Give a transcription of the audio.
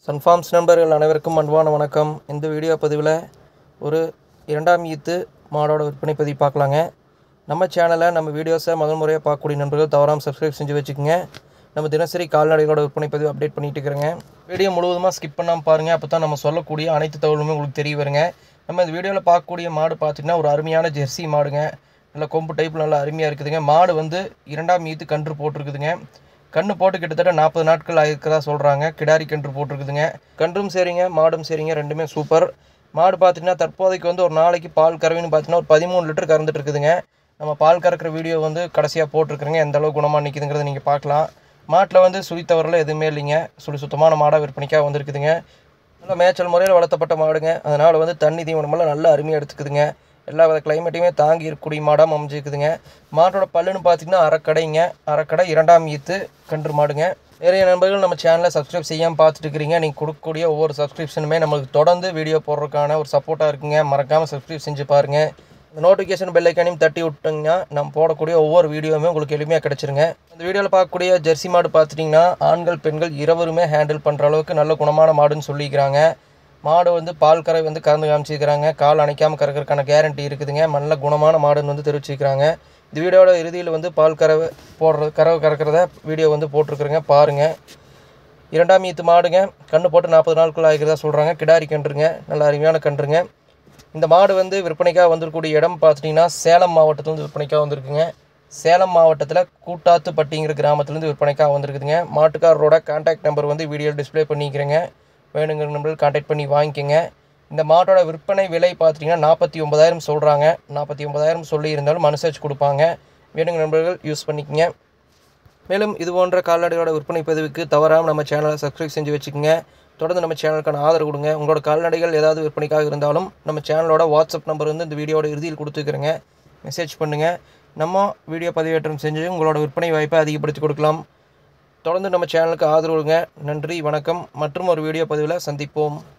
Sun Farms நண்பர்கள் அனைவருக்கும் அன்பான வணக்கம் இந்த வீடியோ பதிவில் ஒரு இரண்டாம் ஈத்து மாடோட விற்பனை பதிவு பார்க்கலாங்க நம்ம சேனலை நம்ம வீடியோஸை முதல் முறையாக பார்க்கக்கூடிய நண்பர்கள் தவறாமல் சப்ஸ்கிரைப் செஞ்சு வச்சுக்கோங்க நம்ம தினசரி கால்நடைகளோட விற்பனை பதிவு அப்டேட் பண்ணிட்டு இருக்கிறேங்க வீடியோ முழுவதுமாக ஸ்கிப் பண்ணாமல் பாருங்கள் அப்போ தான் நம்ம சொல்லக்கூடிய அனைத்து தகவலுமே உங்களுக்கு தெரிய வருங்க நம்ம இந்த வீடியோவில் பார்க்கக்கூடிய மாடு பார்த்திங்கன்னா ஒரு அருமையான ஜெர்சி மாடுங்க நல்ல கொம்பு டைப்பில் நல்லா அருமையாக இருக்குதுங்க மாடு வந்து இரண்டாம் ஈத்து கன்று போட்டிருக்குதுங்க கன்று போட்டு கிட்டத்தட்ட நாற்பது நாட்கள் ஆயிருக்கிறதா சொல்கிறாங்க கிடாரி கன்று போட்டிருக்குதுங்க கன்றும் சரிங்க மாடும் சரிங்க ரெண்டுமே சூப்பர் மாடு பார்த்தீங்கன்னா தற்போதைக்கு வந்து ஒரு நாளைக்கு பால் கறவைன்னு பார்த்தீங்கன்னா ஒரு பதிமூணு லிட்டர் கறந்துட்டு இருக்குதுங்க நம்ம பால் கறக்கிற வீடியோ வந்து கடைசியாக போட்டிருக்குறேங்க எந்த அளவுக்கு குணமாக நிற்குதுங்கிறத நீங்கள் பார்க்கலாம் மாட்டில் வந்து சுழி தவறல எதுவுமே இல்லைங்க சுழி சுத்தமான மாடாக விற்பனைக்காக வந்திருக்குதுங்க நல்லா மேய்ச்சல் முறையில் வளர்த்தப்பட்ட மாடுங்க அதனால் வந்து தண்ணி தீவனமெல்லாம் நல்லா அருமையாக எடுத்துக்குதுங்க எல்லா வித கிளைமேட்டையுமே தாங்கி இருக்கக்கூடிய மாடாக அமைஞ்சிருக்குதுங்க மாட்டோட பல்லுன்னு பார்த்தீங்கன்னா அரைக்கடைங்க அரைக்கடை இரண்டாம் ஈத்து கன்று மாடுங்க நிறைய நண்பர்கள் நம்ம சேனலை சப்ஸ்கிரைப் செய்யாமல் பார்த்துட்டு இருக்கிறீங்க நீங்கள் கொடுக்கக்கூடிய ஒவ்வொரு சப்ஸ்கிரிப்ஷனுமே நம்மளுக்கு தொடர்ந்து வீடியோ போடுறதுக்கான ஒரு சப்போர்ட்டாக இருக்குங்க மறக்காமல் சப்ஸ்கிரைப் செஞ்சு பாருங்கள் இந்த நோட்டிஃபிகேஷன் பெல் ஐக்கானையும் தட்டி விட்டிங்கன்னா நம்ம போடக்கூடிய ஒவ்வொரு வீடியோவுமே உங்களுக்கு எளிமையாக கிடச்சிருங்க இந்த வீடியோவில் பார்க்கக்கூடிய ஜெர்சி மாடு பார்த்துட்டிங்கன்னா ஆண்கள் பெண்கள் இருவருமே ஹேண்டில் பண்ணுற அளவுக்கு நல்ல குணமான மாடுன்னு சொல்லிக்கிறாங்க மாடு வந்து பால் கறவை வந்து கறந்து காமிச்சிக்கிறாங்க கால் அணைக்காமல் கறக்கிறதுக்கான கேரண்டி இருக்குதுங்க நல்ல குணமான மாடுன்னு வந்து தெரிவிச்சிக்கிறாங்க இந்த வீடியோட இறுதியில் வந்து பால் கறவை போடுறது கறவை கறக்கிறத வீடியோ வந்து போட்டிருக்குறேங்க பாருங்கள் இரண்டாம் ஈத்து மாடுங்க கன்று போட்டு நாற்பது நாட்கள் ஆகிறதா சொல்கிறாங்க கிடாரி கன்றுங்க நல்ல அருமையான கன்றுங்க இந்த மாடு வந்து விற்பனைக்காக வந்திருக்கக்கூடிய இடம் பார்த்துட்டிங்கன்னா சேலம் மாவட்டத்துலேருந்து விற்பனைக்காக வந்திருக்குங்க சேலம் மாவட்டத்தில் கூட்டாத்துப்பட்டிங்கிற கிராமத்துலேருந்து விற்பனைக்காக வந்திருக்குதுங்க மாட்டுக்காரரோட கான்டாக்ட் நம்பர் வந்து வீடியோ டிஸ்ப்ளே பண்ணிக்கிறேங்க வேணுங்கிற நம்பர் கான்டாக்ட் பண்ணி வாங்கிக்கோங்க இந்த மாட்டோட விற்பனை விலை பார்த்துட்டிங்கன்னா நாற்பத்தி ஒன்பதாயிரம் சொல்கிறாங்க நாற்பத்தி ஒன்பதாயிரம் சொல்லி இருந்தாலும் அனுசரித்து கொடுப்பாங்க வேணுங்கிற நண்பர்கள் யூஸ் பண்ணிக்கங்க மேலும் இது போன்ற கால்நடைகளோட விற்பனை பதிவுக்கு தவறாமல் நம்ம சேனலை சப்ஸ்கிரைப் செஞ்சு வச்சுக்கோங்க தொடர்ந்து நம்ம சேனலுக்கான ஆதரவு கொடுங்க உங்களோட கால்நடைகள் ஏதாவது விற்பனைக்காக இருந்தாலும் நம்ம சேனலோட வாட்ஸ்அப் நம்பர் வந்து இந்த வீடியோட இறுதியில் கொடுத்துக்கிறேங்க மெசேஜ் பண்ணுங்கள் நம்ம வீடியோ பதிவேற்றம் செஞ்சு உங்களோட விற்பனை வாய்ப்பை அதிகப்படுத்தி கொடுக்கலாம் தொடர்ந்து நம்ம சேனலுக்கு ஆதரவு கொடுங்க நன்றி வணக்கம் மற்றும் ஒரு வீடியோ பதிவில் சந்திப்போம்